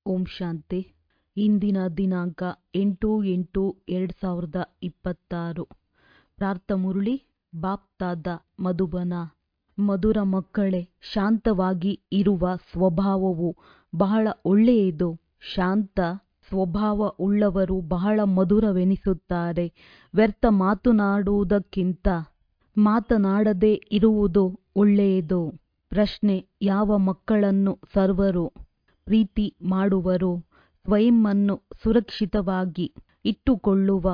ಓಂ ಶಾಂತಿ ಇಂದಿನ ದಿನಾಂಕ ಎಂಟು ಎಂಟು ಎರಡು ಸಾವಿರದ ಇಪ್ಪತ್ತಾರು ಪ್ರಾರ್ಥ ಮುರಳಿ ಬಾಪ್ತಾದ ಮಧುಬನ ಮಧುರ ಮಕ್ಕಳೇ ಶಾಂತವಾಗಿ ಇರುವ ಸ್ವಭಾವವು ಬಹಳ ಒಳ್ಳೆಯದು ಶಾಂತ ಸ್ವಭಾವ ಉಳ್ಳವರು ಬಹಳ ಮಧುರವೆನಿಸುತ್ತಾರೆ ವ್ಯರ್ಥ ಮಾತನಾಡುವುದಕ್ಕಿಂತ ಮಾತನಾಡದೇ ಇರುವುದು ಒಳ್ಳೆಯದು ಪ್ರಶ್ನೆ ಯಾವ ಮಕ್ಕಳನ್ನು ಸರ್ವರು ಪ್ರೀತಿ ಮಾಡುವರು ಸ್ವಯಂವನ್ನು ಸುರಕ್ಷಿತವಾಗಿ ಇಟ್ಟುಕೊಳ್ಳುವ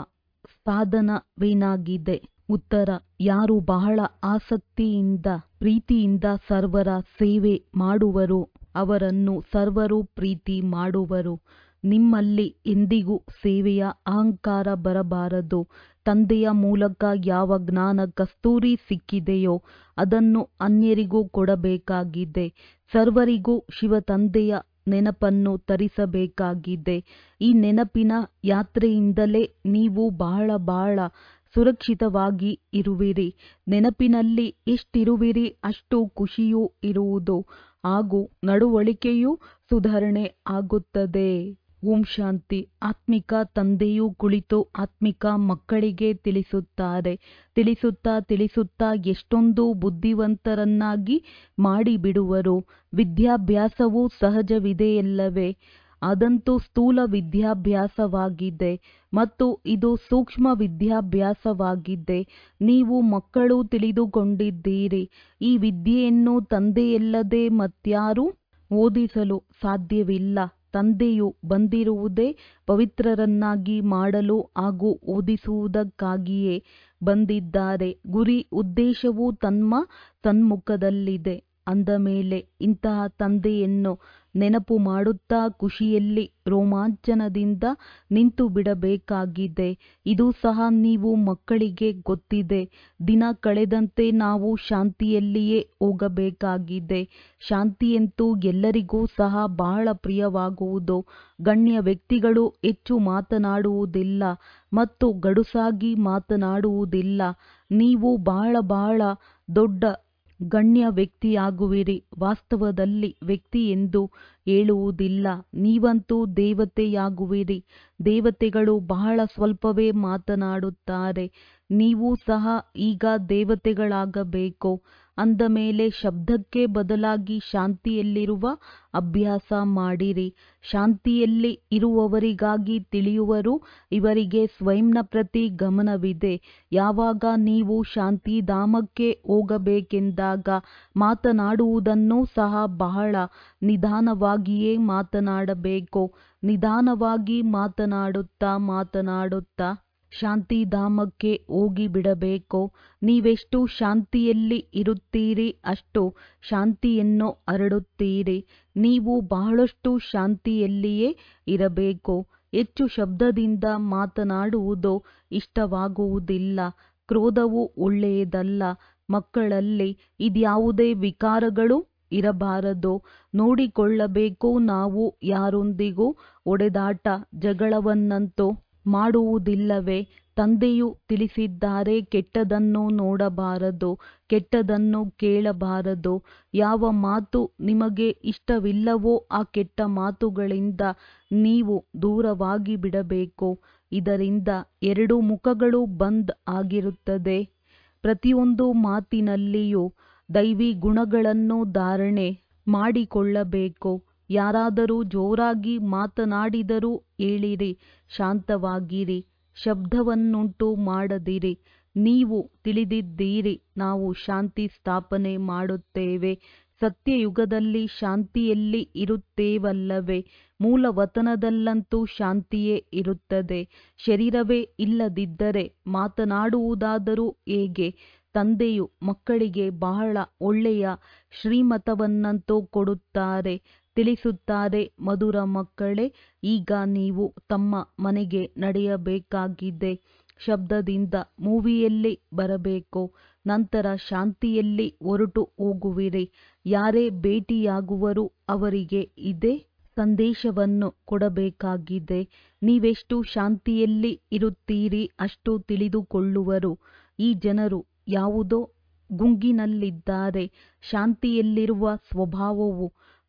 ಸಾಧನವೇನಾಗಿದೆ ಉತ್ತರ ಯಾರು ಬಹಳ ಆಸಕ್ತಿಯಿಂದ ಪ್ರೀತಿಯಿಂದ ಸರ್ವರ ಸೇವೆ ಮಾಡುವರು ಅವರನ್ನು ಸರ್ವರು ಪ್ರೀತಿ ಮಾಡುವರು ನಿಮ್ಮಲ್ಲಿ ಎಂದಿಗೂ ಸೇವೆಯ ಅಹಂಕಾರ ಬರಬಾರದು ತಂದೆಯ ಮೂಲಕ ಯಾವ ಜ್ಞಾನ ಕಸ್ತೂರಿ ಸಿಕ್ಕಿದೆಯೋ ಅದನ್ನು ಅನ್ಯರಿಗೂ ಕೊಡಬೇಕಾಗಿದೆ ಸರ್ವರಿಗೂ ಶಿವ ತಂದೆಯ ನೆನಪನ್ನು ತರಿಸಬೇಕಾಗಿದೆ ಈ ನೆನಪಿನ ಯಾತ್ರೆಯಿಂದಲೇ ನೀವು ಬಹಳ ಬಹಳ ಸುರಕ್ಷಿತವಾಗಿ ಇರುವಿರಿ ನೆನಪಿನಲ್ಲಿ ಎಷ್ಟಿರುವಿರಿ ಅಷ್ಟು ಖುಷಿಯೂ ಇರುವುದು ಹಾಗೂ ನಡವಳಿಕೆಯೂ ಸುಧಾರಣೆ ಆಗುತ್ತದೆ ಓಂ ಶಾಂತಿ ಆತ್ಮಿಕ ತಂದೆಯೂ ಕುಳಿತು ಆತ್ಮಿಕ ಮಕ್ಕಳಿಗೆ ತಿಳಿಸುತ್ತಾರೆ ತಿಳಿಸುತ್ತಾ ತಿಳಿಸುತ್ತಾ ಎಷ್ಟೊಂದು ಬುದ್ಧಿವಂತರನ್ನಾಗಿ ಮಾಡಿಬಿಡುವರು ವಿದ್ಯಾಭ್ಯಾಸವು ಸಹಜವಿದೆಯಲ್ಲವೇ ಅದಂತೂ ಸ್ಥೂಲ ವಿದ್ಯಾಭ್ಯಾಸವಾಗಿದೆ ಮತ್ತು ಇದು ಸೂಕ್ಷ್ಮ ವಿದ್ಯಾಭ್ಯಾಸವಾಗಿದೆ ನೀವು ಮಕ್ಕಳು ತಿಳಿದುಕೊಂಡಿದ್ದೀರಿ ಈ ವಿದ್ಯೆಯನ್ನು ತಂದೆಯಲ್ಲದೆ ಮತ್ಯಾರೂ ಓದಿಸಲು ಸಾಧ್ಯವಿಲ್ಲ ತಂದೆಯು ಬಂದಿರುವುದೇ ಪವಿತ್ರರನ್ನಾಗಿ ಮಾಡಲು ಹಾಗೂ ಓದಿಸುವುದಕ್ಕಾಗಿಯೇ ಬಂದಿದ್ದಾರೆ ಗುರಿ ಉದ್ದೇಶವು ತಮ್ಮ ಸನ್ಮುಖದಲ್ಲಿದೆ ಅಂದ ಮೇಲೆ ಇಂತಹ ತಂದೆಯನ್ನು ನೆನಪು ಮಾಡುತ್ತಾ ಖುಷಿಯಲ್ಲಿ ರೋಮಾಂಚನದಿಂದ ನಿಂತು ಬಿಡಬೇಕಾಗಿದೆ ಇದು ಸಹ ನೀವು ಮಕ್ಕಳಿಗೆ ಗೊತ್ತಿದೆ ದಿನ ಕಳೆದಂತೆ ನಾವು ಶಾಂತಿಯಲ್ಲಿಯೇ ಹೋಗಬೇಕಾಗಿದೆ ಶಾಂತಿಯಂತೂ ಎಲ್ಲರಿಗೂ ಸಹ ಬಹಳ ಪ್ರಿಯವಾಗುವುದು ಗಣ್ಯ ವ್ಯಕ್ತಿಗಳು ಹೆಚ್ಚು ಮಾತನಾಡುವುದಿಲ್ಲ ಮತ್ತು ಗಡುಸಾಗಿ ಮಾತನಾಡುವುದಿಲ್ಲ ನೀವು ಬಹಳ ಬಹಳ ದೊಡ್ಡ ಗಣ್ಯ ವ್ಯಕ್ತಿಯಾಗುವಿರಿ ವಾಸ್ತವದಲ್ಲಿ ವ್ಯಕ್ತಿ ಎಂದು ಹೇಳುವುದಿಲ್ಲ ನೀವಂತೂ ದೇವತೆಯಾಗುವಿರಿ ದೇವತೆಗಳು ಬಹಳ ಸ್ವಲ್ಪವೇ ಮಾತನಾಡುತ್ತಾರೆ ನೀವು ಸಹ ಈಗ ದೇವತೆಗಳಾಗಬೇಕು ಅಂದ ಮೇಲೆ ಶಬ್ದಕ್ಕೆ ಬದಲಾಗಿ ಶಾಂತಿಯಲ್ಲಿರುವ ಅಭ್ಯಾಸ ಮಾಡಿರಿ ಶಾಂತಿಯಲ್ಲಿ ಇರುವವರಿಗಾಗಿ ತಿಳಿಯುವರು ಇವರಿಗೆ ಸ್ವಯಂನ ಪ್ರತಿ ಗಮನವಿದೆ ಯಾವಾಗ ನೀವು ಶಾಂತಿಧಾಮಕ್ಕೆ ಹೋಗಬೇಕೆಂದಾಗ ಮಾತನಾಡುವುದನ್ನು ಸಹ ಬಹಳ ನಿಧಾನವಾಗಿಯೇ ಮಾತನಾಡಬೇಕು ನಿಧಾನವಾಗಿ ಮಾತನಾಡುತ್ತಾ ಮಾತನಾಡುತ್ತಾ ಶಾಂತಿಧಾಮಕ್ಕೆ ಹೋಗಿಬಿಡಬೇಕು ನೀವೆಷ್ಟು ಶಾಂತಿಯಲ್ಲಿ ಇರುತ್ತೀರಿ ಅಷ್ಟು ಶಾಂತಿಯನ್ನು ಹರಡುತ್ತೀರಿ ನೀವು ಬಹಳಷ್ಟು ಶಾಂತಿಯಲ್ಲಿಯೇ ಇರಬೇಕು ಹೆಚ್ಚು ಶಬ್ದದಿಂದ ಮಾತನಾಡುವುದು ಇಷ್ಟವಾಗುವುದಿಲ್ಲ ಕ್ರೋಧವು ಒಳ್ಳೆಯದಲ್ಲ ಮಕ್ಕಳಲ್ಲಿ ಇದ್ಯಾವುದೇ ವಿಕಾರಗಳು ಇರಬಾರದು ನೋಡಿಕೊಳ್ಳಬೇಕು ನಾವು ಯಾರೊಂದಿಗೂ ಹೊಡೆದಾಟ ಜಗಳವನ್ನಂತೂ ಮಾಡುವುದಿಲ್ಲವೇ ತಂದೆಯು ತಿಳಿಸಿದ್ದಾರೆ ಕೆಟ್ಟದನ್ನು ನೋಡಬಾರದು ಕೆಟ್ಟದನ್ನು ಕೇಳಬಾರದು ಯಾವ ಮಾತು ನಿಮಗೆ ಇಷ್ಟವಿಲ್ಲವೋ ಆ ಕೆಟ್ಟ ಮಾತುಗಳಿಂದ ನೀವು ದೂರವಾಗಿ ಬಿಡಬೇಕು ಇದರಿಂದ ಎರಡು ಮುಖಗಳು ಬಂದ್ ಆಗಿರುತ್ತದೆ ಪ್ರತಿಯೊಂದು ಮಾತಿನಲ್ಲಿಯೂ ದೈವಿ ಗುಣಗಳನ್ನು ಧಾರಣೆ ಮಾಡಿಕೊಳ್ಳಬೇಕು ಯಾರಾದರೂ ಜೋರಾಗಿ ಮಾತನಾಡಿದರೂ ಹೇಳಿರಿ ಶಾಂತವಾಗಿರಿ ಶಬ್ದವನ್ನುಂಟು ಮಾಡದಿರಿ ನೀವು ತಿಳಿದಿದ್ದೀರಿ ನಾವು ಶಾಂತಿ ಸ್ಥಾಪನೆ ಮಾಡುತ್ತೇವೆ ಸತ್ಯಯುಗದಲ್ಲಿ ಶಾಂತಿಯಲ್ಲಿ ಇರುತ್ತೇವಲ್ಲವೇ ಮೂಲ ವತನದಲ್ಲಂತೂ ಶಾಂತಿಯೇ ಇರುತ್ತದೆ ಶರೀರವೇ ಇಲ್ಲದಿದ್ದರೆ ಮಾತನಾಡುವುದಾದರೂ ಹೇಗೆ ತಂದೆಯು ಮಕ್ಕಳಿಗೆ ಬಹಳ ಒಳ್ಳೆಯ ಶ್ರೀಮತವನ್ನಂತೂ ಕೊಡುತ್ತಾರೆ ತಿಳಿಸುತ್ತಾರೆ ಮಧುರ ಮಕ್ಕಳೇ ಈಗ ನೀವು ತಮ್ಮ ಮನೆಗೆ ನಡೆಯಬೇಕಾಗಿದೆ ಶಬ್ದದಿಂದ ಮೂವಿಯಲ್ಲಿ ಬರಬೇಕು ನಂತರ ಶಾಂತಿಯಲ್ಲಿ ಹೊರಟು ಹೋಗುವಿರಿ ಯಾರೇ ಭೇಟಿಯಾಗುವರು ಅವರಿಗೆ ಇದೇ ಸಂದೇಶವನ್ನು ಕೊಡಬೇಕಾಗಿದೆ ನೀವೆಷ್ಟು ಶಾಂತಿಯಲ್ಲಿ ಇರುತ್ತೀರಿ ಅಷ್ಟು ತಿಳಿದುಕೊಳ್ಳುವರು ಈ ಜನರು ಯಾವುದೋ ಗುಂಗಿನಲ್ಲಿದ್ದಾರೆ ಶಾಂತಿಯಲ್ಲಿರುವ ಸ್ವಭಾವವು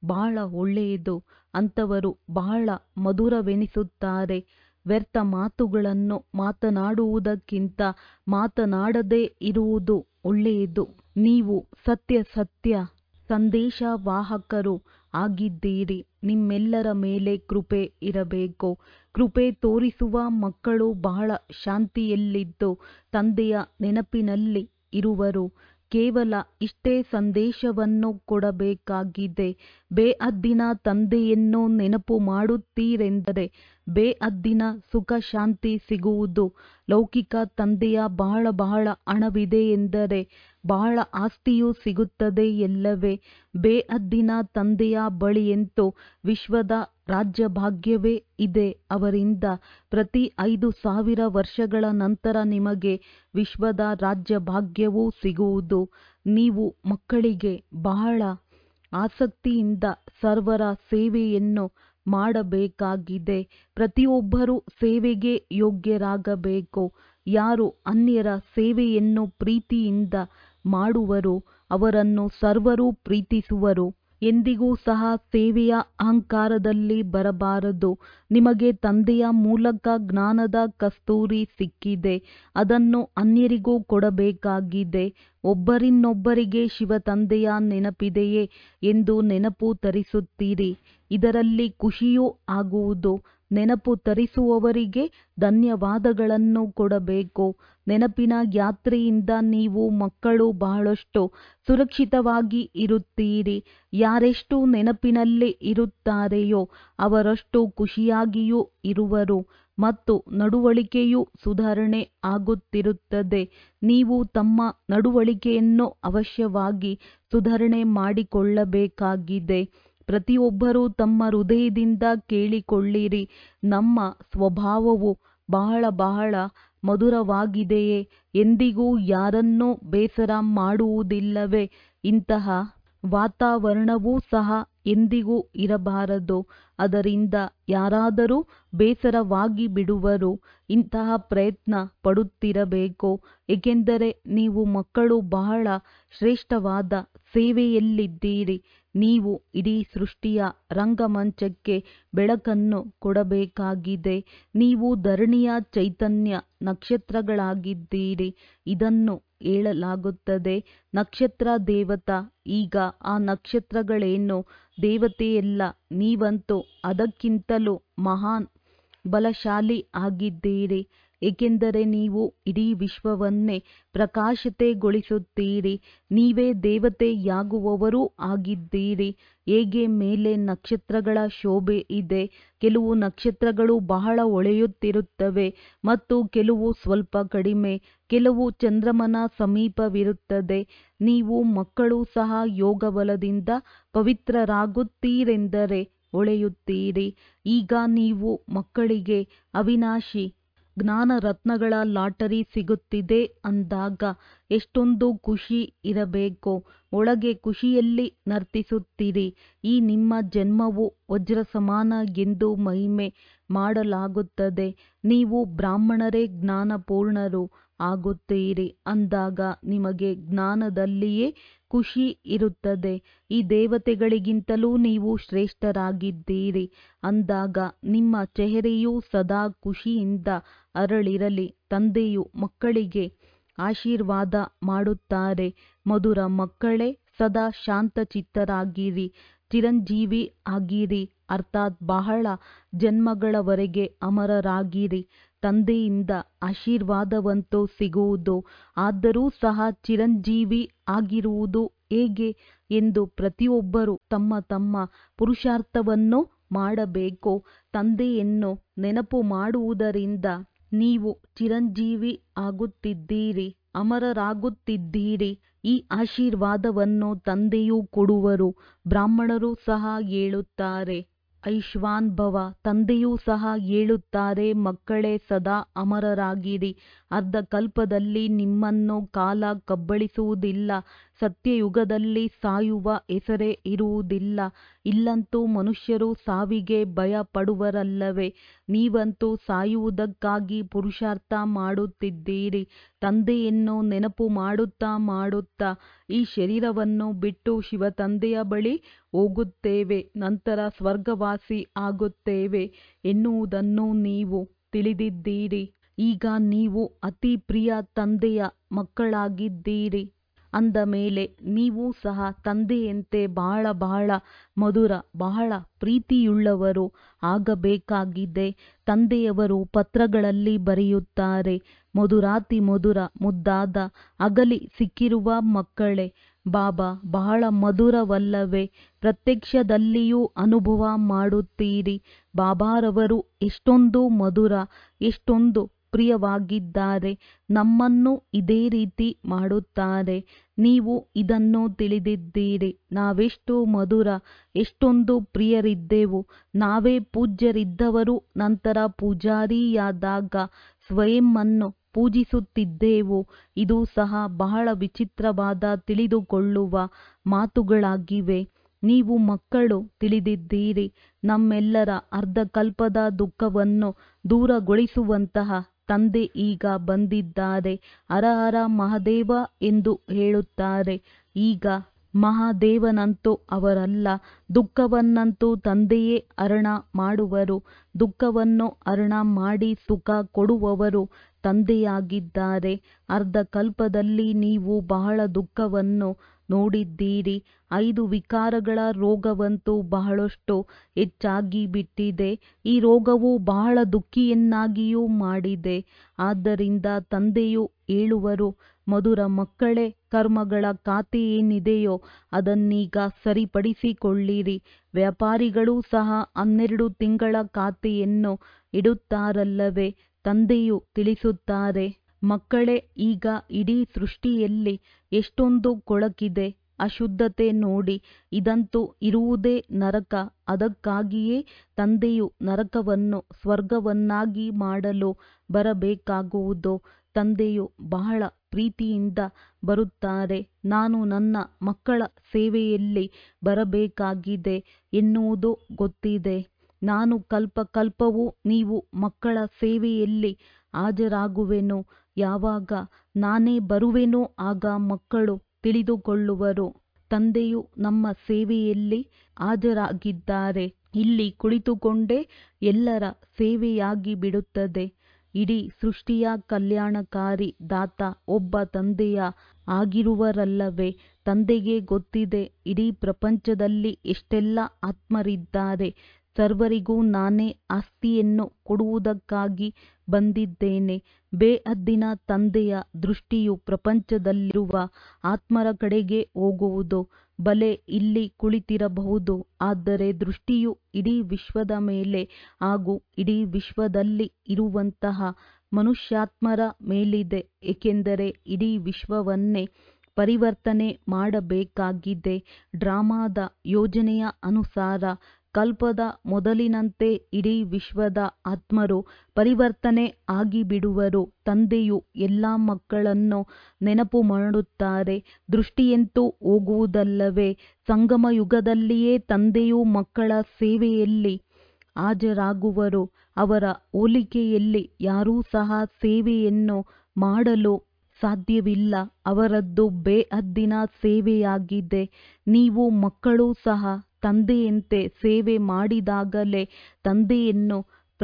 ಬಹಳ ಒಳ್ಳೆಯದು ಅಂಥವರು ಬಹಳ ಮಧುರವೆನಿಸುತ್ತಾರೆ ವ್ಯರ್ಥ ಮಾತುಗಳನ್ನು ಮಾತನಾಡುವುದಕ್ಕಿಂತ ಮಾತನಾಡದೇ ಇರುವುದು ಒಳ್ಳೆಯದು ನೀವು ಸತ್ಯ ಸತ್ಯ ಸಂದೇಶವಾಹಕರು ಆಗಿದ್ದೀರಿ ನಿಮ್ಮೆಲ್ಲರ ಮೇಲೆ ಕೃಪೆ ಇರಬೇಕು ಕೃಪೆ ತೋರಿಸುವ ಮಕ್ಕಳು ಬಹಳ ಶಾಂತಿಯಲ್ಲಿದ್ದು ತಂದೆಯ ನೆನಪಿನಲ್ಲಿ ಇರುವರು ಕೇವಲ ಇಷ್ಟೇ ಸಂದೇಶವನ್ನು ಕೊಡಬೇಕಾಗಿದೆ ಬೇಅದ್ದಿನ ತಂದೆಯನ್ನು ನೆನಪು ಮಾಡುತ್ತೀರೆಂದರೆ ಬೇಅದ್ದಿನ ಸುಖ ಶಾಂತಿ ಸಿಗುವುದು ಲೌಕಿಕ ತಂದೆಯ ಬಹಳ ಬಹಳ ಹಣವಿದೆ ಎಂದರೆ ಬಹಳ ಆಸ್ತಿಯೂ ಸಿಗುತ್ತದೆ ಎಲ್ಲವೇ ಬೇಅದ್ದಿನ ತಂದೆಯ ಬಳಿಯಂತೂ ವಿಶ್ವದ ರಾಜ್ಯಭಾಗ್ಯವೇ ಇದೆ ಅವರಿಂದ ಪ್ರತಿ ಐದು ಸಾವಿರ ವರ್ಷಗಳ ನಂತರ ನಿಮಗೆ ವಿಶ್ವದ ರಾಜ್ಯಭಾಗ್ಯವೂ ಸಿಗುವುದು ನೀವು ಮಕ್ಕಳಿಗೆ ಬಹಳ ಆಸಕ್ತಿಯಿಂದ ಸರ್ವರ ಸೇವೆಯನ್ನು ಮಾಡಬೇಕಾಗಿದೆ ಪ್ರತಿಯೊಬ್ಬರೂ ಸೇವೆಗೆ ಯೋಗ್ಯರಾಗಬೇಕು ಯಾರು ಅನ್ಯರ ಸೇವೆಯನ್ನು ಪ್ರೀತಿಯಿಂದ ಮಾಡುವರೋ ಅವರನ್ನು ಸರ್ವರೂ ಪ್ರೀತಿಸುವರು ಎಂದಿಗೂ ಸಹ ಸೇವೆಯ ಅಹಂಕಾರದಲ್ಲಿ ಬರಬಾರದು ನಿಮಗೆ ತಂದೆಯ ಮೂಲಕ ಜ್ಞಾನದ ಕಸ್ತೂರಿ ಸಿಕ್ಕಿದೆ ಅದನ್ನು ಅನ್ಯರಿಗೂ ಕೊಡಬೇಕಾಗಿದೆ ಒಬ್ಬರಿನ್ನೊಬ್ಬರಿಗೆ ಶಿವ ತಂದೆಯ ನೆನಪಿದೆಯೇ ಎಂದು ನೆನಪು ತರಿಸುತ್ತೀರಿ ಇದರಲ್ಲಿ ಖುಷಿಯೂ ಆಗುವುದು ನೆನಪು ತರಿಸುವವರಿಗೆ ಧನ್ಯವಾದಗಳನ್ನು ಕೊಡಬೇಕು ನೆನಪಿನ ಯಾತ್ರೆಯಿಂದ ನೀವು ಮಕ್ಕಳು ಬಹಳಷ್ಟು ಸುರಕ್ಷಿತವಾಗಿ ಇರುತ್ತೀರಿ ಯಾರೆಷ್ಟು ನೆನಪಿನಲ್ಲಿ ಇರುತ್ತಾರೆಯೋ ಅವರಷ್ಟು ಖುಷಿಯಾಗಿಯೂ ಇರುವರು ಮತ್ತು ನಡವಳಿಕೆಯು ಸುಧಾರಣೆ ಆಗುತ್ತಿರುತ್ತದೆ ನೀವು ತಮ್ಮ ನಡವಳಿಕೆಯನ್ನು ಅವಶ್ಯವಾಗಿ ಸುಧಾರಣೆ ಮಾಡಿಕೊಳ್ಳಬೇಕಾಗಿದೆ ಪ್ರತಿಯೊಬ್ಬರೂ ತಮ್ಮ ಹೃದಯದಿಂದ ಕೇಳಿಕೊಳ್ಳಿರಿ ನಮ್ಮ ಸ್ವಭಾವವು ಬಹಳ ಬಹಳ ಮಧುರವಾಗಿದೆಯೇ ಎಂದಿಗೂ ಯಾರನ್ನೂ ಬೇಸರ ಮಾಡುವುದಿಲ್ಲವೇ ಇಂತಹ ವಾತಾವರಣವೂ ಸಹ ಎಂದಿಗೂ ಇರಬಾರದು ಅದರಿಂದ ಯಾರಾದರೂ ಬೇಸರವಾಗಿ ಬಿಡುವರು ಇಂತಹ ಪ್ರಯತ್ನ ಪಡುತ್ತಿರಬೇಕು ಏಕೆಂದರೆ ನೀವು ಮಕ್ಕಳು ಬಹಳ ಶ್ರೇಷ್ಠವಾದ ಸೇವೆಯಲ್ಲಿದ್ದೀರಿ ನೀವು ಇಡೀ ಸೃಷ್ಟಿಯ ರಂಗಮಂಚಕ್ಕೆ ಬೆಳಕನ್ನು ಕೊಡಬೇಕಾಗಿದೆ ನೀವು ಧರಣಿಯ ಚೈತನ್ಯ ನಕ್ಷತ್ರಗಳಾಗಿದ್ದೀರಿ ಇದನ್ನು ಹೇಳಲಾಗುತ್ತದೆ ನಕ್ಷತ್ರ ದೇವತಾ ಈಗ ಆ ನಕ್ಷತ್ರಗಳೇನು ದೇವತೆಯಲ್ಲ ನೀವಂತೂ ಅದಕ್ಕಿಂತಲೂ ಮಹಾನ್ ಬಲಶಾಲಿ ಆಗಿದ್ದೀರಿ ಏಕೆಂದರೆ ನೀವು ಇಡೀ ವಿಶ್ವವನ್ನೇ ಪ್ರಕಾಶತೆಗೊಳಿಸುತ್ತೀರಿ ನೀವೇ ದೇವತೆಯಾಗುವವರೂ ಆಗಿದ್ದೀರಿ ಹೇಗೆ ಮೇಲೆ ನಕ್ಷತ್ರಗಳ ಶೋಭೆ ಇದೆ ಕೆಲವು ನಕ್ಷತ್ರಗಳು ಬಹಳ ಹೊಳೆಯುತ್ತಿರುತ್ತವೆ ಮತ್ತು ಕೆಲವು ಸ್ವಲ್ಪ ಕಡಿಮೆ ಕೆಲವು ಚಂದ್ರಮನ ಸಮೀಪವಿರುತ್ತದೆ ನೀವು ಮಕ್ಕಳು ಸಹ ಯೋಗಬಲದಿಂದ ಪವಿತ್ರರಾಗುತ್ತೀರೆಂದರೆ ಹೊಳೆಯುತ್ತೀರಿ ಈಗ ನೀವು ಮಕ್ಕಳಿಗೆ ಅವಿನಾಶಿ ಜ್ಞಾನ ರತ್ನಗಳ ಲಾಟರಿ ಸಿಗುತ್ತಿದೆ ಅಂದಾಗ ಎಷ್ಟೊಂದು ಖುಷಿ ಇರಬೇಕು ಒಳಗೆ ಖುಷಿಯಲ್ಲಿ ನರ್ತಿಸುತ್ತೀರಿ ಈ ನಿಮ್ಮ ಜನ್ಮವು ವಜ್ರ ಸಮಾನ ಎಂದು ಮಹಿಮೆ ಮಾಡಲಾಗುತ್ತದೆ ನೀವು ಬ್ರಾಹ್ಮಣರೇ ಜ್ಞಾನಪೂರ್ಣರು ಆಗುತ್ತೀರಿ ಅಂದಾಗ ನಿಮಗೆ ಜ್ಞಾನದಲ್ಲಿಯೇ ಖುಷಿ ಇರುತ್ತದೆ ಈ ದೇವತೆಗಳಿಗಿಂತಲೂ ನೀವು ಶ್ರೇಷ್ಠರಾಗಿದ್ದೀರಿ ಅಂದಾಗ ನಿಮ್ಮ ಚೆಹರೆಯು ಸದಾ ಖುಷಿಯಿಂದ ಅರಳಿರಲಿ ತಂದೆಯು ಮಕ್ಕಳಿಗೆ ಆಶೀರ್ವಾದ ಮಾಡುತ್ತಾರೆ ಮಧುರ ಮಕ್ಕಳೇ ಸದಾ ಶಾಂತಚಿತ್ತರಾಗಿರಿ ಚಿರಂಜೀವಿ ಆಗಿರಿ ಅರ್ಥಾತ್ ಬಹಳ ಜನ್ಮಗಳವರೆಗೆ ಅಮರರಾಗಿರಿ ತಂದೆಯಿಂದ ಆಶೀರ್ವಾದವಂತೂ ಸಿಗುವುದು ಆದರೂ ಸಹ ಚಿರಂಜೀವಿ ಆಗಿರುವುದು ಹೇಗೆ ಎಂದು ಪ್ರತಿಯೊಬ್ಬರೂ ತಮ್ಮ ತಮ್ಮ ಪುರುಷಾರ್ಥವನ್ನು ಮಾಡಬೇಕು ತಂದೆಯನ್ನು ನೆನಪು ಮಾಡುವುದರಿಂದ ನೀವು ಚಿರಂಜೀವಿ ಆಗುತ್ತಿದ್ದೀರಿ ಅಮರರಾಗುತ್ತಿದ್ದೀರಿ ಈ ಆಶೀರ್ವಾದವನ್ನು ತಂದೆಯೂ ಕೊಡುವರು ಬ್ರಾಹ್ಮಣರು ಸಹ ಹೇಳುತ್ತಾರೆ ಐಶ್ವಾನ್ ಭವ ತಂದೆಯೂ ಸಹ ಹೇಳುತ್ತಾರೆ ಮಕ್ಕಳೇ ಸದಾ ಅಮರರಾಗಿರಿ ಅರ್ಧ ಕಲ್ಪದಲ್ಲಿ ನಿಮ್ಮನ್ನು ಕಾಲ ಕಬ್ಬಳಿಸುವುದಿಲ್ಲ ಸತ್ಯಯುಗದಲ್ಲಿ ಸಾಯುವ ಹೆಸರೇ ಇರುವುದಿಲ್ಲ ಇಲ್ಲಂತೂ ಮನುಷ್ಯರು ಸಾವಿಗೆ ಭಯ ಪಡುವರಲ್ಲವೇ ನೀವಂತೂ ಸಾಯುವುದಕ್ಕಾಗಿ ಪುರುಷಾರ್ಥ ಮಾಡುತ್ತಿದ್ದೀರಿ ತಂದೆಯನ್ನು ನೆನಪು ಮಾಡುತ್ತಾ ಮಾಡುತ್ತಾ ಈ ಶರೀರವನ್ನು ಬಿಟ್ಟು ಶಿವತಂದೆಯ ಬಳಿ ಹೋಗುತ್ತೇವೆ ನಂತರ ಸ್ವರ್ಗವಾಸಿ ಆಗುತ್ತೇವೆ ಎನ್ನುವುದನ್ನು ನೀವು ತಿಳಿದಿದ್ದೀರಿ ಈಗ ನೀವು ಅತಿ ಪ್ರಿಯ ತಂದೆಯ ಮಕ್ಕಳಾಗಿದ್ದೀರಿ ಅಂದ ಮೇಲೆ ನೀವು ಸಹ ತಂದೆಯಂತೆ ಬಹಳ ಬಹಳ ಮಧುರ ಬಹಳ ಪ್ರೀತಿಯುಳ್ಳವರು ಆಗಬೇಕಾಗಿದೆ ತಂದೆಯವರು ಪತ್ರಗಳಲ್ಲಿ ಬರೆಯುತ್ತಾರೆ ಮಧುರಾತಿ ಮಧುರ ಮುದ್ದಾದ ಅಗಲಿ ಸಿಕ್ಕಿರುವ ಮಕ್ಕಳೇ ಬಾಬಾ ಬಹಳ ಮಧುರವಲ್ಲವೇ ಪ್ರತ್ಯಕ್ಷದಲ್ಲಿಯೂ ಅನುಭವ ಮಾಡುತ್ತೀರಿ ಬಾಬಾರವರು ಎಷ್ಟೊಂದು ಮಧುರ ಎಷ್ಟೊಂದು ಪ್ರಿಯವಾಗಿದ್ದಾರೆ ನಮ್ಮನ್ನು ಇದೇ ರೀತಿ ಮಾಡುತ್ತಾರೆ ನೀವು ಇದನ್ನು ತಿಳಿದಿದ್ದೀರಿ ನಾವೆಷ್ಟು ಮಧುರ ಎಷ್ಟೊಂದು ಪ್ರಿಯರಿದ್ದೆವು ನಾವೇ ಪೂಜ್ಯರಿದ್ದವರು ನಂತರ ಪೂಜಾರಿಯಾದಾಗ ಸ್ವಯಂವನ್ನು ಪೂಜಿಸುತ್ತಿದ್ದೆವು ಇದು ಸಹ ಬಹಳ ವಿಚಿತ್ರವಾದ ತಿಳಿದುಕೊಳ್ಳುವ ಮಾತುಗಳಾಗಿವೆ ನೀವು ಮಕ್ಕಳು ತಿಳಿದಿದ್ದೀರಿ ನಮ್ಮೆಲ್ಲರ ಅರ್ಧಕಲ್ಪದ ದುಃಖವನ್ನು ದೂರಗೊಳಿಸುವಂತಹ ತಂದೆ ಈಗ ಬಂದಿದ್ದಾರೆ ಹರ ಹರ ಮಹಾದೇವ ಎಂದು ಹೇಳುತ್ತಾರೆ ಈಗ ಮಹಾದೇವನಂತೂ ಅವರಲ್ಲ ದುಃಖವನ್ನಂತೂ ತಂದೆಯೇ ಹರಣ ಮಾಡುವರು ದುಃಖವನ್ನು ಹರಣ ಮಾಡಿ ಸುಖ ಕೊಡುವವರು ತಂದೆಯಾಗಿದ್ದಾರೆ ಅರ್ಧಕಲ್ಪದಲ್ಲಿ ನೀವು ಬಹಳ ದುಃಖವನ್ನು ನೋಡಿದ್ದೀರಿ ಐದು ವಿಕಾರಗಳ ರೋಗವಂತೂ ಬಹಳಷ್ಟು ಹೆಚ್ಚಾಗಿ ಬಿಟ್ಟಿದೆ ಈ ರೋಗವು ಬಹಳ ದುಃಖಿಯನ್ನಾಗಿಯೂ ಮಾಡಿದೆ ಆದ್ದರಿಂದ ತಂದೆಯು ಹೇಳುವರು ಮಧುರ ಮಕ್ಕಳೇ ಕರ್ಮಗಳ ಖಾತೆ ಏನಿದೆಯೋ ಅದನ್ನೀಗ ಸರಿಪಡಿಸಿಕೊಳ್ಳಿರಿ ವ್ಯಾಪಾರಿಗಳು ಸಹ ಹನ್ನೆರಡು ತಿಂಗಳ ಖಾತೆಯನ್ನು ಇಡುತ್ತಾರಲ್ಲವೇ ತಂದೆಯು ತಿಳಿಸುತ್ತಾರೆ ಮಕ್ಕಳೇ ಈಗ ಇಡೀ ಸೃಷ್ಟಿಯಲ್ಲಿ ಎಷ್ಟೊಂದು ಕೊಳಕಿದೆ ಅಶುದ್ಧತೆ ನೋಡಿ ಇದಂತೂ ಇರುವುದೇ ನರಕ ಅದಕ್ಕಾಗಿಯೇ ತಂದೆಯು ನರಕವನ್ನು ಸ್ವರ್ಗವನ್ನಾಗಿ ಮಾಡಲು ಬರಬೇಕಾಗುವುದು ತಂದೆಯು ಬಹಳ ಪ್ರೀತಿಯಿಂದ ಬರುತ್ತಾರೆ ನಾನು ನನ್ನ ಮಕ್ಕಳ ಸೇವೆಯಲ್ಲಿ ಬರಬೇಕಾಗಿದೆ ಎನ್ನುವುದು ಗೊತ್ತಿದೆ ನಾನು ಕಲ್ಪ ಕಲ್ಪವೂ ನೀವು ಮಕ್ಕಳ ಸೇವೆಯಲ್ಲಿ ಹಾಜರಾಗುವೆನು ಯಾವಾಗ ನಾನೇ ಬರುವೆನೋ ಆಗ ಮಕ್ಕಳು ತಿಳಿದುಕೊಳ್ಳುವರು ತಂದೆಯು ನಮ್ಮ ಸೇವೆಯಲ್ಲಿ ಹಾಜರಾಗಿದ್ದಾರೆ ಇಲ್ಲಿ ಕುಳಿತುಕೊಂಡೇ ಎಲ್ಲರ ಸೇವೆಯಾಗಿ ಬಿಡುತ್ತದೆ ಇಡೀ ಸೃಷ್ಟಿಯ ಕಲ್ಯಾಣಕಾರಿ ದಾತ ಒಬ್ಬ ತಂದೆಯ ಆಗಿರುವರಲ್ಲವೇ ತಂದೆಗೆ ಗೊತ್ತಿದೆ ಇಡೀ ಪ್ರಪಂಚದಲ್ಲಿ ಎಷ್ಟೆಲ್ಲ ಆತ್ಮರಿದ್ದಾರೆ ಸರ್ವರಿಗೂ ನಾನೇ ಆಸ್ತಿಯನ್ನು ಕೊಡುವುದಕ್ಕಾಗಿ ಬಂದಿದ್ದೇನೆ ಬೇಹದ್ದಿನ ತಂದೆಯ ದೃಷ್ಟಿಯು ಪ್ರಪಂಚದಲ್ಲಿರುವ ಆತ್ಮರ ಕಡೆಗೆ ಹೋಗುವುದು ಬಲೆ ಇಲ್ಲಿ ಕುಳಿತಿರಬಹುದು ಆದರೆ ದೃಷ್ಟಿಯು ಇಡೀ ವಿಶ್ವದ ಮೇಲೆ ಹಾಗೂ ಇಡೀ ವಿಶ್ವದಲ್ಲಿ ಇರುವಂತಹ ಮನುಷ್ಯಾತ್ಮರ ಮೇಲಿದೆ ಏಕೆಂದರೆ ಇಡೀ ವಿಶ್ವವನ್ನೇ ಪರಿವರ್ತನೆ ಮಾಡಬೇಕಾಗಿದೆ ಡ್ರಾಮಾದ ಯೋಜನೆಯ ಅನುಸಾರ ಕಲ್ಪದ ಮೊದಲಿನಂತೆ ಇಡೀ ವಿಶ್ವದ ಆತ್ಮರು ಪರಿವರ್ತನೆ ಆಗಿಬಿಡುವರು ತಂದೆಯು ಎಲ್ಲ ಮಕ್ಕಳನ್ನು ನೆನಪು ಮಾಡುತ್ತಾರೆ ದೃಷ್ಟಿಯಂತೂ ಹೋಗುವುದಲ್ಲವೇ ಸಂಗಮ ಯುಗದಲ್ಲಿಯೇ ತಂದೆಯು ಮಕ್ಕಳ ಸೇವೆಯಲ್ಲಿ ಹಾಜರಾಗುವರು ಅವರ ಹೋಲಿಕೆಯಲ್ಲಿ ಯಾರೂ ಸಹ ಸೇವೆಯನ್ನು ಮಾಡಲು ಸಾಧ್ಯವಿಲ್ಲ ಅವರದ್ದು ಬೇಹದ್ದಿನ ಸೇವೆಯಾಗಿದೆ ನೀವು ಮಕ್ಕಳೂ ಸಹ ತಂದೆಯಂತೆ ಸೇವೆ ಮಾಡಿದಾಗಲೇ ತಂದೆಯನ್ನು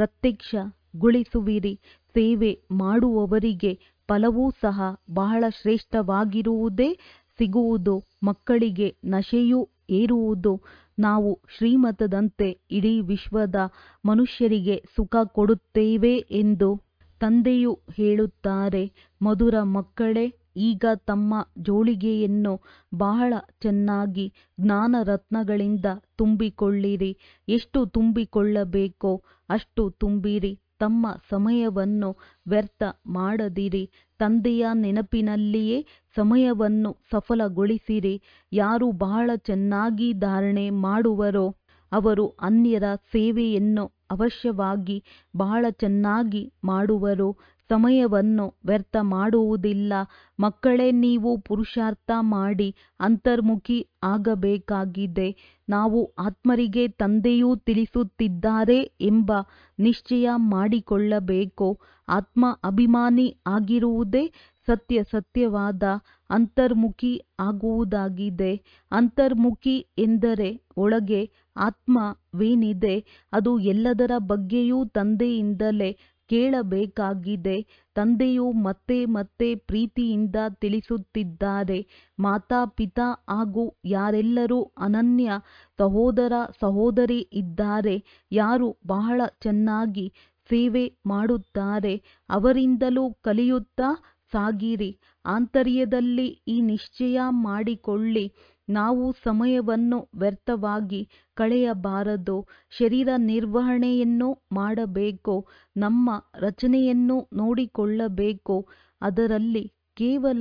ಪ್ರತ್ಯಕ್ಷಗೊಳಿಸುವಿರಿ ಸೇವೆ ಮಾಡುವವರಿಗೆ ಫಲವೂ ಸಹ ಬಹಳ ಶ್ರೇಷ್ಠವಾಗಿರುವುದೇ ಸಿಗುವುದು ಮಕ್ಕಳಿಗೆ ನಶೆಯೂ ಏರುವುದು ನಾವು ಶ್ರೀಮತದಂತೆ ಇಡೀ ವಿಶ್ವದ ಮನುಷ್ಯರಿಗೆ ಸುಖ ಕೊಡುತ್ತೇವೆ ಎಂದು ತಂದೆಯು ಹೇಳುತ್ತಾರೆ ಮಧುರ ಮಕ್ಕಳೇ ಈಗ ತಮ್ಮ ಜೋಳಿಗೆಯನ್ನು ಬಹಳ ಚೆನ್ನಾಗಿ ಜ್ಞಾನರತ್ನಗಳಿಂದ ತುಂಬಿಕೊಳ್ಳಿರಿ ಎಷ್ಟು ತುಂಬಿಕೊಳ್ಳಬೇಕೋ ಅಷ್ಟು ತುಂಬಿರಿ ತಮ್ಮ ಸಮಯವನ್ನು ವ್ಯರ್ಥ ಮಾಡದಿರಿ ತಂದೆಯ ನೆನಪಿನಲ್ಲಿಯೇ ಸಮಯವನ್ನು ಸಫಲಗೊಳಿಸಿರಿ ಯಾರು ಬಹಳ ಚೆನ್ನಾಗಿ ಧಾರಣೆ ಮಾಡುವರೋ ಅವರು ಅನ್ಯರ ಸೇವೆಯನ್ನು ಅವಶ್ಯವಾಗಿ ಬಹಳ ಚೆನ್ನಾಗಿ ಮಾಡುವರು ಸಮಯವನ್ನು ವ್ಯರ್ಥ ಮಾಡುವುದಿಲ್ಲ ಮಕ್ಕಳೇ ನೀವು ಪುರುಷಾರ್ಥ ಮಾಡಿ ಅಂತರ್ಮುಖಿ ಆಗಬೇಕಾಗಿದೆ ನಾವು ಆತ್ಮರಿಗೆ ತಂದೆಯೂ ತಿಳಿಸುತ್ತಿದ್ದಾರೆ ಎಂಬ ನಿಶ್ಚಯ ಮಾಡಿಕೊಳ್ಳಬೇಕು ಆತ್ಮ ಅಭಿಮಾನಿ ಆಗಿರುವುದೇ ಸತ್ಯ ಸತ್ಯವಾದ ಅಂತರ್ಮುಖಿ ಆಗುವುದಾಗಿದೆ ಅಂತರ್ಮುಖಿ ಎಂದರೆ ಒಳಗೆ ಆತ್ಮವೇನಿದೆ ಅದು ಎಲ್ಲದರ ಬಗ್ಗೆಯೂ ತಂದೆಯಿಂದಲೇ ಕೇಳಬೇಕಾಗಿದೆ ತಂದೆಯು ಮತ್ತೆ ಮತ್ತೆ ಪ್ರೀತಿಯಿಂದ ತಿಳಿಸುತ್ತಿದ್ದಾರೆ ಮಾತಾಪಿತಾ ಹಾಗೂ ಯಾರೆಲ್ಲರೂ ಅನನ್ಯ ಸಹೋದರ ಸಹೋದರಿ ಇದ್ದಾರೆ ಯಾರು ಬಹಳ ಚೆನ್ನಾಗಿ ಸೇವೆ ಮಾಡುತ್ತಾರೆ ಅವರಿಂದಲೂ ಕಲಿಯುತ್ತಾ ಸಾಗಿರಿ ಆಂತರ್ಯದಲ್ಲಿ ಈ ನಿಶ್ಚಯ ಮಾಡಿಕೊಳ್ಳಿ ನಾವು ಸಮಯವನ್ನು ವ್ಯರ್ಥವಾಗಿ ಕಳೆಯಬಾರದು ಶರೀರ ನಿರ್ವಹಣೆಯನ್ನು ಮಾಡಬೇಕು ನಮ್ಮ ರಚನೆಯನ್ನು ನೋಡಿಕೊಳ್ಳಬೇಕು ಅದರಲ್ಲಿ ಕೇವಲ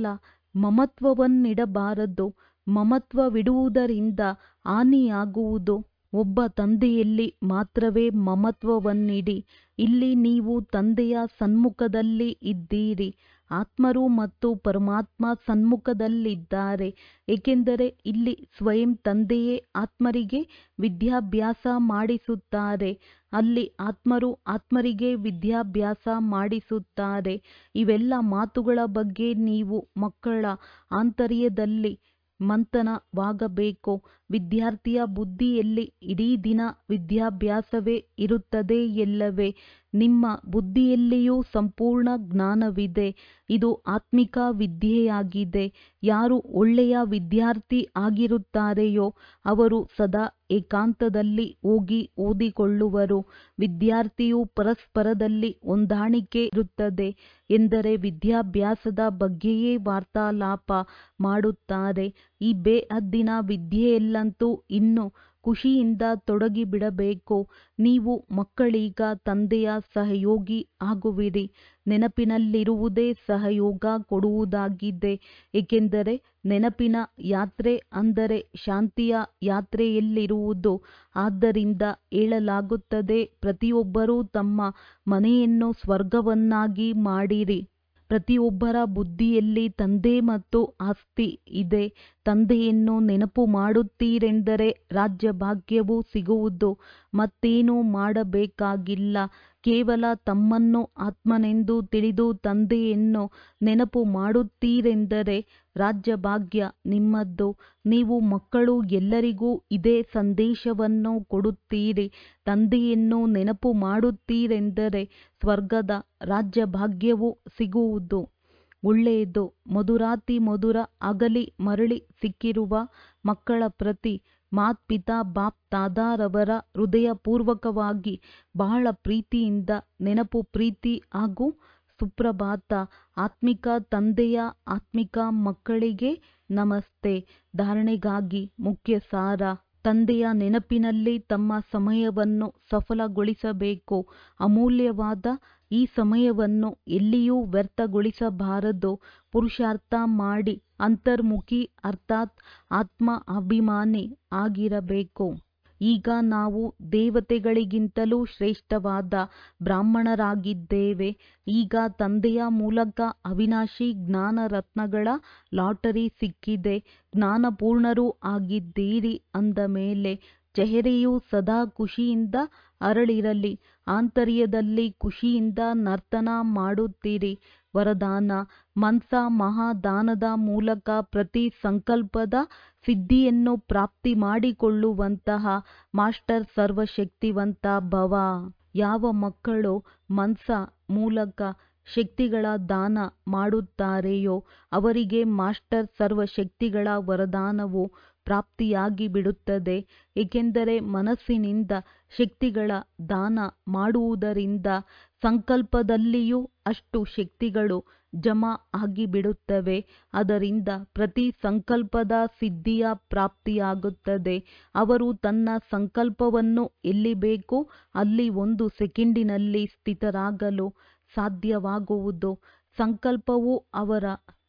ಮಮತ್ವವನ್ನಿಡಬಾರದು ಮಮತ್ವವಿಡುವುದರಿಂದ ಹಾನಿಯಾಗುವುದು ಒಬ್ಬ ತಂದೆಯಲ್ಲಿ ಮಾತ್ರವೇ ಮಮತ್ವವನ್ನಿಡಿ ಇಲ್ಲಿ ನೀವು ತಂದೆಯ ಸನ್ಮುಖದಲ್ಲಿ ಇದ್ದೀರಿ ಆತ್ಮರು ಮತ್ತು ಪರಮಾತ್ಮ ಸನ್ಮುಖದಲ್ಲಿದ್ದಾರೆ ಏಕೆಂದರೆ ಇಲ್ಲಿ ಸ್ವಯಂ ತಂದೆಯೇ ಆತ್ಮರಿಗೆ ವಿದ್ಯಾಭ್ಯಾಸ ಮಾಡಿಸುತ್ತಾರೆ ಅಲ್ಲಿ ಆತ್ಮರು ಆತ್ಮರಿಗೆ ವಿದ್ಯಾಭ್ಯಾಸ ಮಾಡಿಸುತ್ತಾರೆ ಇವೆಲ್ಲ ಮಾತುಗಳ ಬಗ್ಗೆ ನೀವು ಮಕ್ಕಳ ಆಂತರ್ಯದಲ್ಲಿ ಮಂಥನವಾಗಬೇಕು ವಿದ್ಯಾರ್ಥಿಯ ಬುದ್ಧಿಯಲ್ಲಿ ಇಡೀ ದಿನ ವಿದ್ಯಾಭ್ಯಾಸವೇ ಇರುತ್ತದೆ ಎಲ್ಲವೇ ನಿಮ್ಮ ಬುದ್ಧಿಯಲ್ಲಿಯೂ ಸಂಪೂರ್ಣ ಜ್ಞಾನವಿದೆ ಇದು ಆತ್ಮಿಕ ವಿದ್ಯೆಯಾಗಿದೆ ಯಾರು ಒಳ್ಳೆಯ ವಿದ್ಯಾರ್ಥಿ ಆಗಿರುತ್ತಾರೆಯೋ ಅವರು ಸದಾ ಏಕಾಂತದಲ್ಲಿ ಹೋಗಿ ಓದಿಕೊಳ್ಳುವರು ವಿದ್ಯಾರ್ಥಿಯು ಪರಸ್ಪರದಲ್ಲಿ ಹೊಂದಾಣಿಕೆ ಇರುತ್ತದೆ ಎಂದರೆ ವಿದ್ಯಾಭ್ಯಾಸದ ಬಗ್ಗೆಯೇ ವಾರ್ತಾಲಾಪ ಮಾಡುತ್ತಾರೆ ಈ ಬೇಹದ್ದಿನ ವಿದ್ಯೆಯಲ್ಲಂತೂ ಇನ್ನು ಖುಷಿಯಿಂದ ತೊಡಗಿಬಿಡಬೇಕು ನೀವು ಮಕ್ಕಳೀಗ ತಂದೆಯ ಸಹಯೋಗಿ ಆಗುವಿರಿ ನೆನಪಿನಲ್ಲಿರುವುದೇ ಸಹಯೋಗ ಕೊಡುವುದಾಗಿದೆ ಏಕೆಂದರೆ ನೆನಪಿನ ಯಾತ್ರೆ ಅಂದರೆ ಶಾಂತಿಯ ಯಾತ್ರೆಯಲ್ಲಿರುವುದು ಆದ್ದರಿಂದ ಹೇಳಲಾಗುತ್ತದೆ ಪ್ರತಿಯೊಬ್ಬರೂ ತಮ್ಮ ಮನೆಯನ್ನು ಸ್ವರ್ಗವನ್ನಾಗಿ ಮಾಡಿರಿ ಪ್ರತಿಯೊಬ್ಬರ ಬುದ್ಧಿಯಲ್ಲಿ ತಂದೆ ಮತ್ತು ಆಸ್ತಿ ಇದೆ ತಂದೆಯನ್ನು ನೆನಪು ಮಾಡುತ್ತೀರೆಂದರೆ ರಾಜ್ಯಭಾಗ್ಯವು ಸಿಗುವುದು ಮತ್ತೇನೂ ಮಾಡಬೇಕಾಗಿಲ್ಲ ಕೇವಲ ತಮ್ಮನ್ನು ಆತ್ಮನೆಂದು ತಿಳಿದು ತಂದೆಯನ್ನು ನೆನಪು ಮಾಡುತ್ತೀರೆಂದರೆ ರಾಜ್ಯಭಾಗ್ಯ ನಿಮ್ಮದ್ದು ನೀವು ಮಕ್ಕಳು ಎಲ್ಲರಿಗೂ ಇದೇ ಸಂದೇಶವನ್ನು ಕೊಡುತ್ತೀರಿ ತಂದೆಯನ್ನು ನೆನಪು ಮಾಡುತ್ತೀರೆಂದರೆ ಸ್ವರ್ಗದ ರಾಜ್ಯಭಾಗ್ಯವು ಸಿಗುವುದು ಒಳ್ಳೆಯದು ಮಧುರಾತಿ ಮಧುರ ಅಗಲಿ ಮರಳಿ ಸಿಕ್ಕಿರುವ ಮಕ್ಕಳ ಪ್ರತಿ ಮಾತ್ಪಿತಾ ಬಾಪ್ ತಾದಾರವರ ಹೃದಯಪೂರ್ವಕವಾಗಿ ಬಹಳ ಪ್ರೀತಿಯಿಂದ ನೆನಪು ಪ್ರೀತಿ ಹಾಗೂ ಸುಪ್ರಭಾತ ಆತ್ಮಿಕ ತಂದೆಯ ಆತ್ಮಿಕ ಮಕ್ಕಳಿಗೆ ನಮಸ್ತೆ ಧಾರಣೆಗಾಗಿ ಮುಖ್ಯ ಸಾರ ತಂದೆಯ ನೆನಪಿನಲ್ಲಿ ತಮ್ಮ ಸಮಯವನ್ನು ಸಫಲಗೊಳಿಸಬೇಕು ಅಮೂಲ್ಯವಾದ ಈ ಸಮಯವನ್ನು ಎಲ್ಲಿಯೂ ವ್ಯರ್ಥಗೊಳಿಸಬಾರದು ಪುರುಷಾರ್ಥ ಮಾಡಿ ಅಂತರ್ಮುಖಿ ಅರ್ಥಾತ್ ಆತ್ಮ ಅಭಿಮಾನಿ ಆಗಿರಬೇಕು ಈಗ ನಾವು ದೇವತೆಗಳಿಗಿಂತಲೂ ಶ್ರೇಷ್ಠವಾದ ಬ್ರಾಹ್ಮಣರಾಗಿದ್ದೇವೆ ಈಗ ತಂದೆಯ ಮೂಲಕ ಅವಿನಾಶಿ ಜ್ಞಾನ ರತ್ನಗಳ ಲಾಟರಿ ಸಿಕ್ಕಿದೆ ಜ್ಞಾನಪೂರ್ಣರೂ ಆಗಿದ್ದೀರಿ ಅಂದ ಮೇಲೆ ಚೆಹರೆಯು ಸದಾ ಖುಷಿಯಿಂದ ಅರಳಿರಲಿ ಆಂತರ್ಯದಲ್ಲಿ ಖುಷಿಯಿಂದ ನರ್ತನ ಮಾಡುತ್ತೀರಿ ವರದಾನ ಮನ್ಸ ಮಹಾದಾನದ ಮೂಲಕ ಪ್ರತಿ ಸಂಕಲ್ಪದ ಸಿದ್ಧಿಯನ್ನು ಪ್ರಾಪ್ತಿ ಮಾಡಿಕೊಳ್ಳುವಂತಹ ಮಾಸ್ಟರ್ ಸರ್ವಶಕ್ತಿವಂತ ಭವ ಯಾವ ಮಕ್ಕಳು ಮನ್ಸ ಮೂಲಕ ಶಕ್ತಿಗಳ ದಾನ ಮಾಡುತ್ತಾರೆಯೋ ಅವರಿಗೆ ಮಾಸ್ಟರ್ ಸರ್ವಶಕ್ತಿಗಳ ವರದಾನವು ಪ್ರಾಪ್ತಿಯಾಗಿ ಬಿಡುತ್ತದೆ ಏಕೆಂದರೆ ಮನಸ್ಸಿನಿಂದ ಶಕ್ತಿಗಳ ದಾನ ಮಾಡುವುದರಿಂದ ಸಂಕಲ್ಪದಲ್ಲಿಯೂ ಅಷ್ಟು ಶಕ್ತಿಗಳು ಜಮಾ ಆಗಿಬಿಡುತ್ತವೆ ಅದರಿಂದ ಪ್ರತಿ ಸಂಕಲ್ಪದ ಸಿದ್ಧಿಯ ಪ್ರಾಪ್ತಿಯಾಗುತ್ತದೆ ಅವರು ತನ್ನ ಸಂಕಲ್ಪವನ್ನು ಎಲ್ಲಿ ಬೇಕು ಅಲ್ಲಿ ಒಂದು ಸೆಕೆಂಡಿನಲ್ಲಿ ಸ್ಥಿತರಾಗಲು ಸಾಧ್ಯವಾಗುವುದು ಸಂಕಲ್ಪವು ಅವರ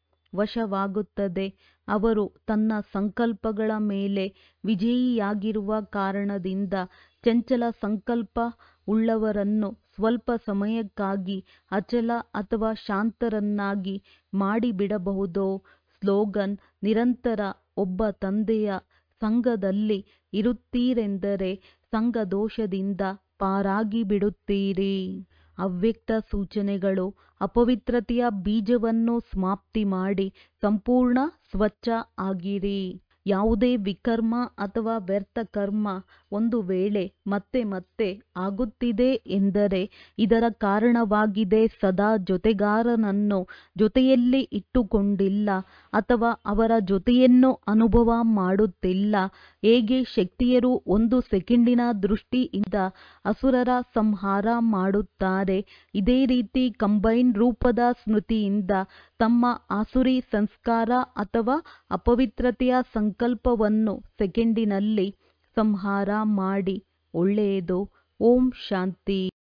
ವಶವಾಗುತ್ತದೆ ಅವರು ತನ್ನ ಸಂಕಲ್ಪಗಳ ಮೇಲೆ ವಿಜಯಿಯಾಗಿರುವ ಕಾರಣದಿಂದ ಚಂಚಲ ಸಂಕಲ್ಪ ಉಳ್ಳವರನ್ನು ಸ್ವಲ್ಪ ಸಮಯಕ್ಕಾಗಿ ಅಚಲ ಅಥವಾ ಶಾಂತರನ್ನಾಗಿ ಮಾಡಿಬಿಡಬಹುದೋ ಸ್ಲೋಗನ್ ನಿರಂತರ ಒಬ್ಬ ತಂದೆಯ ಸಂಗದಲ್ಲಿ ಇರುತ್ತೀರೆಂದರೆ ಸಂಘದೋಷದಿಂದ ಪಾರಾಗಿ ಬಿಡುತ್ತೀರಿ ಅವ್ಯಕ್ತ ಸೂಚನೆಗಳು ಅಪವಿತ್ರತೆಯ ಬೀಜವನ್ನು ಸಮಾಪ್ತಿ ಮಾಡಿ ಸಂಪೂರ್ಣ ಸ್ವಚ್ಛ ಆಗಿರಿ ಯಾವುದೇ ವಿಕರ್ಮ ಅಥವಾ ವ್ಯರ್ಥ ಕರ್ಮ ಒಂದು ವೇಳೆ ಮತ್ತೆ ಮತ್ತೆ ಆಗುತ್ತಿದೆ ಎಂದರೆ ಇದರ ಕಾರಣವಾಗಿದೆ ಸದಾ ಜೊತೆಗಾರನನ್ನು ಜೊತೆಯಲ್ಲಿ ಇಟ್ಟುಕೊಂಡಿಲ್ಲ ಅಥವಾ ಅವರ ಜೊತೆಯನ್ನು ಅನುಭವ ಮಾಡುತ್ತಿಲ್ಲ ಹೇಗೆ ಶಕ್ತಿಯರು ಒಂದು ಸೆಕೆಂಡಿನ ದೃಷ್ಟಿಯಿಂದ ಅಸುರರ ಸಂಹಾರ ಮಾಡುತ್ತಾರೆ ಇದೇ ರೀತಿ ಕಂಬೈನ್ ರೂಪದ ಸ್ಮೃತಿಯಿಂದ ತಮ್ಮ ಆಸುರಿ ಸಂಸ್ಕಾರ ಅಥವಾ ಅಪವಿತ್ರತೆಯ ಸಂಕಲ್ಪವನ್ನು ಸೆಕೆಂಡಿನಲ್ಲಿ ಸಂಹಾರ ಮಾಡಿ ಒಳ್ಳೆಯದು ಓಂ ಶಾಂತಿ